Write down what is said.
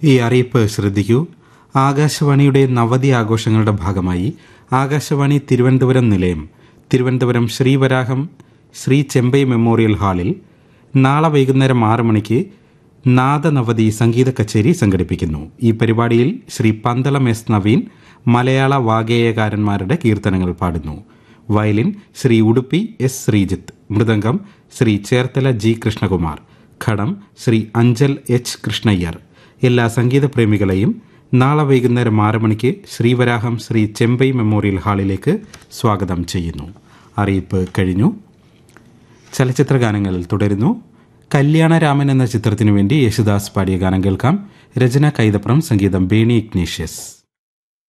ഈ അറിയിപ്പ് ശ്രദ്ധിക്കൂ ആകാശവാണിയുടെ നവതി ആഘോഷങ്ങളുടെ ഭാഗമായി ആകാശവാണി തിരുവനന്തപുരം നിലയം തിരുവനന്തപുരം ശ്രീവരാഹം ശ്രീ ചെമ്പൈ മെമ്മോറിയൽ ഹാളിൽ നാളെ വൈകുന്നേരം ആറ് മണിക്ക് നാദനവതി സംഗീത കച്ചേരി സംഘടിപ്പിക്കുന്നു ഈ പരിപാടിയിൽ ശ്രീ പന്തളം എസ് നവീൻ മലയാള വാഗേയകാരന്മാരുടെ കീർത്തനങ്ങൾ പാടുന്നു violin Sri Udupi S Sreejith mridangam Sri Cherthala G Krishnakumar ghatam Sri Anchal H Krishnaiyer എല്ലാ സംഗീത പ്രേമികളെയും നാളെ വൈകുന്നേരം ആറ് മണിക്ക് ശ്രീവരാഹം ശ്രീ ചെമ്പൈ മെമ്മോറിയൽ ഹാളിലേക്ക് സ്വാഗതം ചെയ്യുന്നു അറിയിപ്പ് കഴിഞ്ഞു ചലച്ചിത്ര ഗാനങ്ങൾ തുടരുന്നു കല്യാണരാമൻ എന്ന ചിത്രത്തിനു വേണ്ടി യേശുദാസ് പാടിയ ഗാനം കേൾക്കാം രചന കൈതപ്രം സംഗീതം ബേണി ഇഗ്നേഷ്യസ്